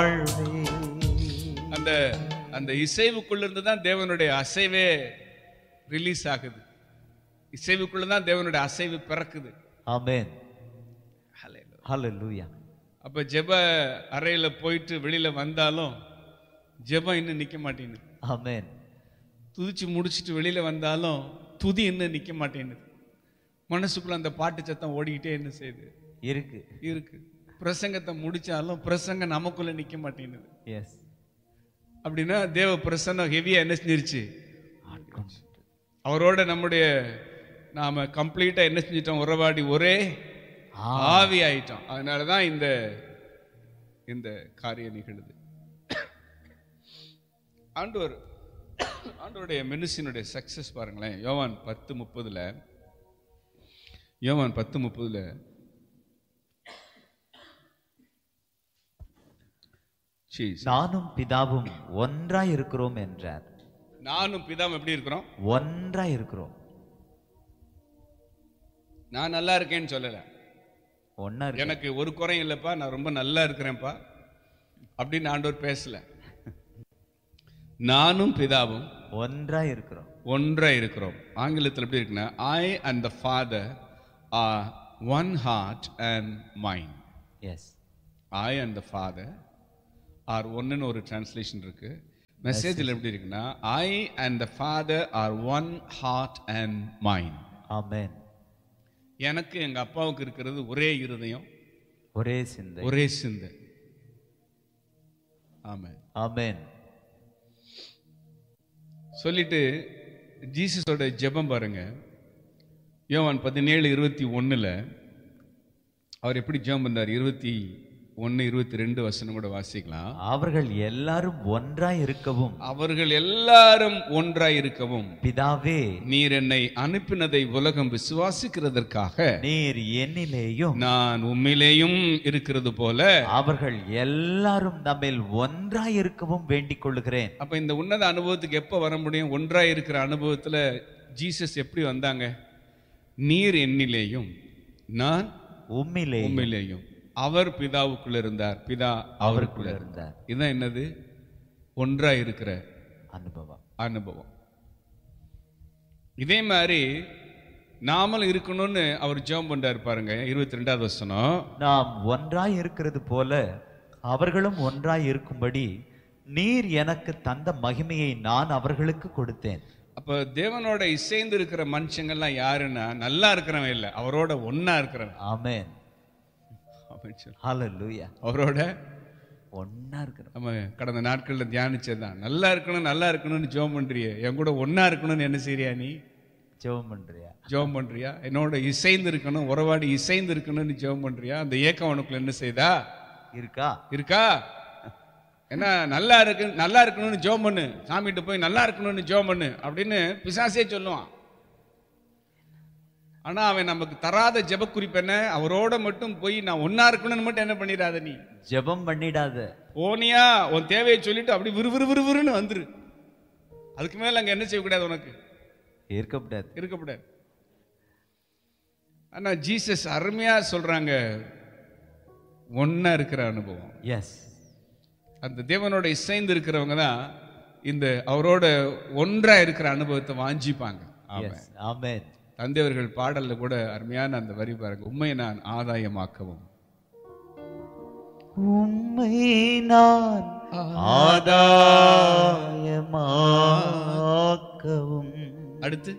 அந்த அந்த இசைவுக்குள்ள இருந்து தான் தேவனுடைய அசைவே ரிலீஸ் ஆகுது இசைவுக்குள்ள தான் தேவனுடைய அசைவு பிறக்குது Amen. Hallelujah. Hallelujah. அப்ப ஜெப அறையில போயிட்டு வெளியில வந்தாலும் ஜெபம் இன்னும் நிக்க மாட்டேங்குது Amen. துதிச்சு முடிச்சிட்டு வெளியில வந்தாலும் துதி இன்னும் நிக்க மாட்டேங்குது மனசுக்குள்ள அந்த பாட்டு சத்தம் ஓடிக்கிட்டே என்ன செய்யுது இருக்கு இருக்கு பிரசங்கத்தை முடிச்சாலும் பிரசங்கம் நமக்குள்ள நிக்க மாட்டேங்குது எஸ் அப்படின்னா தேவ பிரசன்னம் ஹெவியா என்ன செஞ்சிருச்சு அவரோட நம்முடைய நாம கம்ப்ளீட்டா என்ன செஞ்சிட்டோம் உறவாடி ஒரே ஆவி ஆயிட்டோம் அதனால தான் இந்த இந்த காரியம் நிகழுது ஆண்டவர் ஆண்டவருடைய மெனுசினுடைய சக்சஸ் பாருங்களேன் யோவான் பத்து முப்பதுல யோவான் பத்து முப்பதுல Jesus. நானும் பிதாவும் ஒன்றாய் இருக்கிறோம் என்றார் நானும் பிதாவும் எப்படி இருக்கிறோம் ஒன்றாய் இருக்கிறோம் நான் நல்லா இருக்கேன்னு சொல்லல ஒன்னா இருக்கு எனக்கு ஒரு குறையும் இல்லைப்பா நான் ரொம்ப நல்லா இருக்கிறேன்ப்பா அப்படின்னு ஆண்டவர் பேசல நானும் பிதாவும் ஒன்றாய் இருக்கிறோம் ஒன்றா இருக்கிறோம் ஆங்கிலத்தில் எப்படி இருக்குன்னா I and the father are one heart and mind yes I and the father are ஒன்னுன்னு ஒரு டிரான்ஸ்லேஷன் இருக்கு மெசேஜில் எப்படி இருக்குன்னா I and the father are one heart and mind amen எனக்கு எங்க அப்பாவுக்கு இருக்கிறது ஒரே இருதயம் ஒரே சிந்தை ஒரே சிந்தை ஆமாம் ஆமென் சொல்லிட்டு ஜீசஸோட ஜெபம் பாருங்க யோவான் பதினேழு இருபத்தி ஒண்ணுல அவர் எப்படி ஜெபம் பண்ணார் இருபத்தி ஒன்று இருபத்தி ரெண்டு வசனம் கூட வாசிக்கலாம் அவர்கள் எல்லாரும் ஒன்றாய் இருக்கவும் அவர்கள் எல்லாரும் ஒன்றாய் இருக்கவும் பிதாவே நீர் என்னை அனுப்பினதை உலகம் விசுவாசிக்கிறதற்காக நீர் என்னிலேயும் நான் உம்மிலேயும் இருக்கிறது போல அவர்கள் எல்லாரும் நம்மில் ஒன்றாய் இருக்கவும் வேண்டிக் கொள்ளுகிறேன் அப்ப இந்த உன்னத அனுபவத்துக்கு எப்ப வர முடியும் ஒன்றாய் இருக்கிற அனுபவத்துல ஜீசஸ் எப்படி வந்தாங்க நீர் என்னிலேயும் நான் உம்மிலே உம்மிலேயும் அவர் பிதாவுக்குள்ள இருந்தார் பிதா அவருக்குள்ள அவருக்குள்ள இருந்தார் இருந்தார் இதுதான் என்னது ஒன்றாய் இருக்கிற அனுபவம் அனுபவம் இதே மாதிரி நாமளும் இருக்கணும்னு அவர் ஜெபம் பண்றாரு பாருங்க இருபத்தி ரெண்டாவது வசனம் நாம் ஒன்றாய் இருக்கிறது போல அவர்களும் ஒன்றாய் இருக்கும்படி நீர் எனக்கு தந்த மகிமையை நான் அவர்களுக்கு கொடுத்தேன் அப்ப தேவனோட இசைந்து இருக்கிற மனுஷங்கள்லாம் யாருன்னா நல்லா இருக்கிறவன் இல்லை அவரோட ஒண்ணா இருக்கிறவன் ஆமென் அப்படின்னு சொல்லு. ஹalleluya அவரோட ஒன்னா இருக்கிறோம் நம்ம கடந்த நாட்கள்ல தியானிச்சதுதான் நல்லா இருக்கணும் நல்லா இருக்கணும்னு ஜெபம் பண்றியே என் கூட ஒண்ணா இருக்கணும்னு என்ன செய்றியா நீ ஜெபம் பண்றியா ஜெபம் பண்றியா என்னோட இசைந்து இருக்கணும் உறவாடி இசைந்து இருக்கணும்னு ஜெபம் பண்றியா அந்த ஏக்கம் உனக்குள்ள என்ன செய்தா இருக்கா இருக்கா என்ன நல்லா இருக்கு நல்லா இருக்கணும்னு ஜெபம் பண்ணு சாமிகிட்ட போய் நல்லா இருக்கணும்னு ஜெபம் பண்ணு அப்படின்னு பிசாசே சொல்லுவான் ஆனா அவன் நமக்கு தராத ஜெப குறிப்பு என்ன அவரோட மட்டும் போய் நான் ஒன்னா இருக்கணும்னு மட்டும் என்ன பண்ணிடாத நீ ஜெபம் பண்ணிடாத போனியா உன் தேவையை சொல்லிட்டு அப்படி விறுவிறு விறுவிறுன்னு வந்துரு அதுக்கு மேல அங்க என்ன செய்யக்கூடாது உனக்கு இருக்கக்கூடாது இருக்கக்கூடாது ஆனா ஜீசஸ் அருமையா சொல்றாங்க ஒன்னா இருக்கிற அனுபவம் எஸ் அந்த தேவனோட இசைந்து இருக்கிறவங்க தான் இந்த அவரோட ஒன்றா இருக்கிற அனுபவத்தை வாஞ்சிப்பாங்க ஆமா. எஸ் ஆமென் தந்தையவர்கள் பாடல்ல கூட அருமையான அந்த வரி பாருங்க உண்மையை நான் ஆதாயமாக்கவும் உம்மை நான் ஆதாயமாக்கவும் அடுத்து